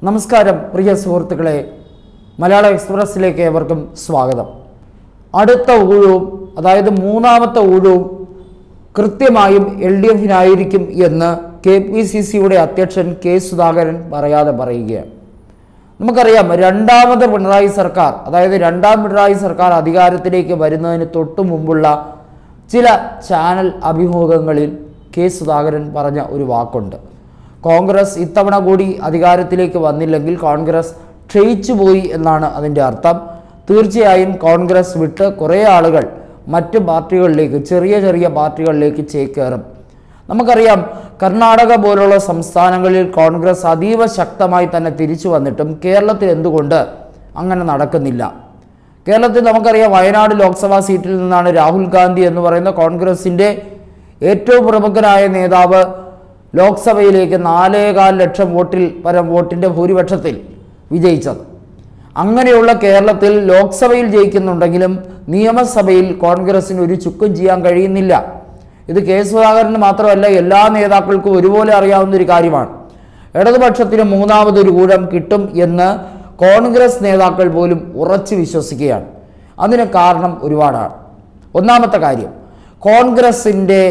നമസ്കാരം പ്രിയ സുഹൃത്തുക്കളെ മലയാള എക്സ്പ്രസ്സിലേക്ക് ഏവർക്കും സ്വാഗതം അടുത്ത ഊഴവും അതായത് മൂന്നാമത്തെ ഊഴവും കൃത്യമായും എൽ ഡി എഫിനായിരിക്കും എന്ന് കെ പി സി സിയുടെ അധ്യക്ഷൻ കെ സുധാകരൻ പറയാതെ പറയുകയാണ് നമുക്കറിയാം രണ്ടാമത് പിണറായി സർക്കാർ അതായത് രണ്ടാം പിണറായി സർക്കാർ അധികാരത്തിലേക്ക് വരുന്നതിന് തൊട്ടു മുമ്പുള്ള ചില ചാനൽ അഭിമുഖങ്ങളിൽ കെ സുധാകരൻ പറഞ്ഞ ഒരു വാക്കുണ്ട് കോൺഗ്രസ് ഇത്തവണ കൂടി അധികാരത്തിലേക്ക് വന്നില്ലെങ്കിൽ കോൺഗ്രസ് ക്ഷയിച്ചു പോയി എന്നാണ് അതിൻ്റെ അർത്ഥം തീർച്ചയായും കോൺഗ്രസ് വിട്ട് കുറേ ആളുകൾ മറ്റ് പാർട്ടികളിലേക്ക് ചെറിയ ചെറിയ പാർട്ടികളിലേക്ക് ചേക്കേറും നമുക്കറിയാം കർണാടക പോലുള്ള സംസ്ഥാനങ്ങളിൽ കോൺഗ്രസ് അതീവ ശക്തമായി തന്നെ തിരിച്ചു വന്നിട്ടും കേരളത്തിൽ എന്തുകൊണ്ട് അങ്ങനെ നടക്കുന്നില്ല കേരളത്തിൽ നമുക്കറിയാം വയനാട് ലോക്സഭാ സീറ്റിൽ നിന്നാണ് രാഹുൽ ഗാന്ധി എന്ന് പറയുന്ന കോൺഗ്രസിൻ്റെ ഏറ്റവും പ്രമുഖനായ നേതാവ് ലോക്സഭയിലേക്ക് നാലേകാൽ ലക്ഷം വോട്ടിൽ പരം വോട്ടിൻ്റെ ഭൂരിപക്ഷത്തിൽ വിജയിച്ചത് അങ്ങനെയുള്ള കേരളത്തിൽ ലോക്സഭയിൽ ജയിക്കുന്നുണ്ടെങ്കിലും നിയമസഭയിൽ കോൺഗ്രസിന് ഒരു ചുക്കും ചെയ്യാൻ കഴിയുന്നില്ല ഇത് കെ സുധാകരന് മാത്രമല്ല എല്ലാ നേതാക്കൾക്കും ഒരുപോലെ അറിയാവുന്ന ഒരു കാര്യമാണ് ഇടതുപക്ഷത്തിന് മൂന്നാമതൊരു ഊഴം കിട്ടും എന്ന് കോൺഗ്രസ് നേതാക്കൾ പോലും ഉറച്ചു വിശ്വസിക്കുകയാണ് അതിന് കാരണം ഒരുപാടാണ് ഒന്നാമത്തെ കാര്യം കോൺഗ്രസിൻ്റെ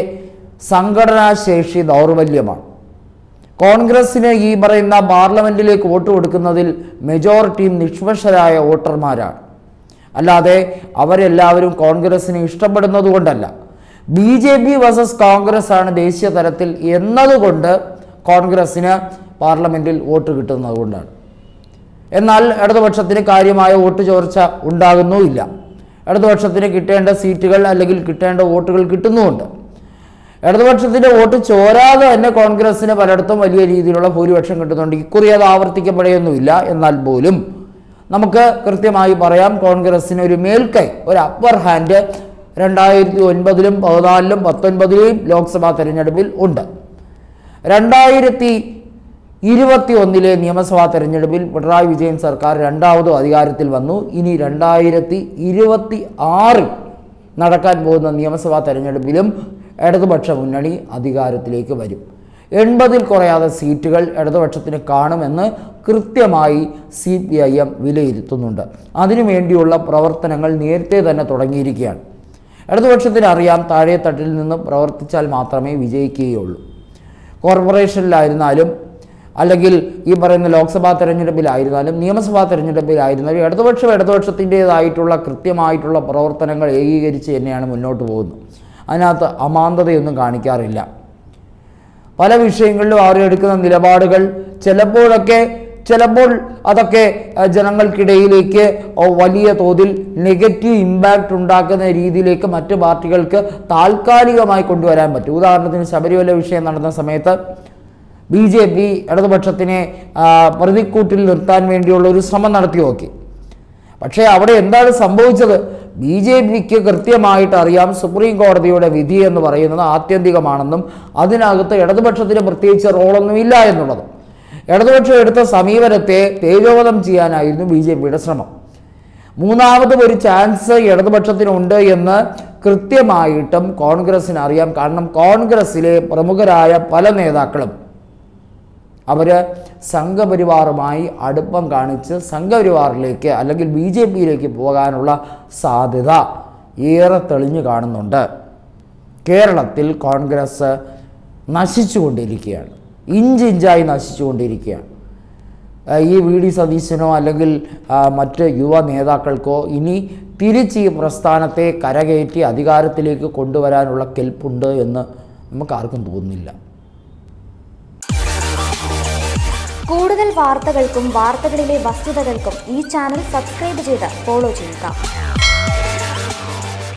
സംഘടനാശേഷി ദൗർബല്യമാണ് കോൺഗ്രസ്സിന് ഈ പറയുന്ന പാർലമെന്റിലേക്ക് വോട്ട് കൊടുക്കുന്നതിൽ മെജോറിറ്റിയും നിഷ്പക്ഷരായ വോട്ടർമാരാണ് അല്ലാതെ അവരെല്ലാവരും കോൺഗ്രസ്സിനെ ഇഷ്ടപ്പെടുന്നത് കൊണ്ടല്ല B J P versus Congress ആണ് ദേശീയ തലത്തിൽ എന്നതുകൊണ്ട് കോൺഗ്രസ്സിന് പാർലമെന്റിൽ വോട്ട് കിട്ടുന്നത് കൊണ്ടാണ് എന്നാൽ ഇടതുപക്ഷത്തിന് കാര്യമായ വോട്ട് ചോർച്ച ഉണ്ടാകുന്നുമില്ല ഇടതുപക്ഷത്തിന് കിട്ടേണ്ട സീറ്റുകൾ അല്ലെങ്കിൽ കിട്ടേണ്ട വോട്ടുകൾ കിട്ടുന്നുമുണ്ട് ഇടതുപക്ഷത്തിന്റെ വോട്ട് ചോരാതെ തന്നെ കോൺഗ്രസിന് പലയിടത്തും വലിയ രീതിയിലുള്ള ഭൂരിപക്ഷം കിട്ടുന്നുണ്ട് ഇക്കുറി അത് ആവർത്തിക്കപ്പെടുകയൊന്നുമില്ല എന്നാൽ പോലും നമുക്ക് കൃത്യമായി പറയാം കോൺഗ്രസിന് ഒരു മേൽക്കൈ ഒരു അപ്പർ ഹാൻഡ് രണ്ടായിരത്തി ഒൻപതിലും പതിനാലിലും പത്തൊൻപതിലെയും ലോക്സഭാ തെരഞ്ഞെടുപ്പിൽ ഉണ്ട് രണ്ടായിരത്തി ഇരുപത്തി ഒന്നിലെ നിയമസഭാ തെരഞ്ഞെടുപ്പിൽ പിണറായി വിജയൻ സർക്കാർ രണ്ടാമതും അധികാരത്തിൽ വന്നു ഇനി രണ്ടായിരത്തി ഇരുപത്തി ആറിൽ നടക്കാൻ പോകുന്ന നിയമസഭാ തെരഞ്ഞെടുപ്പിലും ഇടതുപക്ഷ മുന്നണി അധികാരത്തിലേക്ക് വരും എൺപതിൽ കുറയാതെ സീറ്റുകൾ ഇടതുപക്ഷത്തിന് കാണുമെന്ന് കൃത്യമായി സി പി ഐ എം വിലയിരുത്തുന്നുണ്ട് അതിനുവേണ്ടിയുള്ള പ്രവർത്തനങ്ങൾ നേരത്തെ തന്നെ തുടങ്ങിയിരിക്കുകയാണ് ഇടതുപക്ഷത്തിന് അറിയാം താഴെത്തട്ടിൽ നിന്ന് പ്രവർത്തിച്ചാൽ മാത്രമേ വിജയിക്കുകയുള്ളൂ കോർപ്പറേഷനിലായിരുന്നാലും അല്ലെങ്കിൽ ഈ പറയുന്ന ലോക്സഭാ തെരഞ്ഞെടുപ്പിലായിരുന്നാലും നിയമസഭാ തെരഞ്ഞെടുപ്പിലായിരുന്നാലും ഇടതുപക്ഷം ഇടതുപക്ഷത്തിൻ്റേതായിട്ടുള്ള കൃത്യമായിട്ടുള്ള പ്രവർത്തനങ്ങൾ ഏകീകരിച്ച് തന്നെയാണ് മുന്നോട്ട് പോകുന്നത് അതിനകത്ത് അമാന്തതയൊന്നും കാണിക്കാറില്ല പല വിഷയങ്ങളിലും അവർ എടുക്കുന്ന നിലപാടുകൾ ചിലപ്പോഴൊക്കെ ചിലപ്പോൾ അതൊക്കെ അഹ്, ജനങ്ങൾക്കിടയിലേക്ക് ഓ, വലിയ തോതിൽ നെഗറ്റീവ് ഇമ്പാക്റ്റ് ഉണ്ടാക്കുന്ന രീതിയിലേക്ക് മറ്റ് പാർട്ടികൾക്ക് താൽക്കാലികമായി കൊണ്ടുവരാൻ പറ്റും ഉദാഹരണത്തിന് ശബരിമല വിഷയം നടന്ന സമയത്ത് ബി ജെ പി ഇടതുപക്ഷത്തിനെ ആ, പ്രതിക്കൂട്ടിൽ നിർത്താൻ വേണ്ടിയുള്ള ഒരു ശ്രമം നടത്തി നോക്കി പക്ഷേ അവിടെ എന്താണ് സംഭവിച്ചത് ബി ജെ പിക്ക് കൃത്യമായിട്ട് അറിയാം സുപ്രീം കോടതിയുടെ വിധി എന്ന് പറയുന്നത് ആത്യന്തികമാണെന്നും അതിനകത്ത് ഇടതുപക്ഷത്തിന് പ്രത്യേകിച്ച് റോളൊന്നുമില്ല എന്നുള്ളതും ഇടതുപക്ഷം എടുത്ത സമീപനത്തെ തേജോവധം ചെയ്യാനായിരുന്നു ബി ജെ പിയുടെ ശ്രമം മൂന്നാമതും ഒരു ചാൻസ് ഇടതുപക്ഷത്തിനുണ്ട് എന്ന് കൃത്യമായിട്ടും കോൺഗ്രസ്സിന് അറിയാം കാരണം കോൺഗ്രസ്സിലെ പ്രമുഖരായ പല നേതാക്കളും അവർ സംഘപരിവാറുമായി അടുപ്പം കാണിച്ച് സംഘപരിവാറിലേക്ക് അല്ലെങ്കിൽ ബി ജെ പിയിലേക്ക് പോകാനുള്ള സാധ്യത ഏറെ തെളിഞ്ഞു കാണുന്നുണ്ട് കേരളത്തിൽ കോൺഗ്രസ് നശിച്ചുകൊണ്ടിരിക്കുകയാണ് ഇഞ്ചിഞ്ചായി നശിച്ചുകൊണ്ടിരിക്കുകയാണ് ആ, ഈ വി ഡി സതീശനോ അല്ലെങ്കിൽ ആ, മറ്റ് യുവ നേതാക്കൾക്കോ ഇനി തിരിച്ച് ഈ പ്രസ്ഥാനത്തെ കരകയറ്റി അധികാരത്തിലേക്ക് കൊണ്ടുവരാനുള്ള കെൽപ്പുണ്ട് എന്ന് നമുക്കാർക്കും തോന്നുന്നില്ല കൂടുതൽ വാർത്തകൾക്കും വാർത്തകളിലെ വസ്തുതകൾക്കും ഈ ചാനൽ സബ്സ്ക്രൈബ് ചെയ്ത് ഫോളോ ചെയ്യുക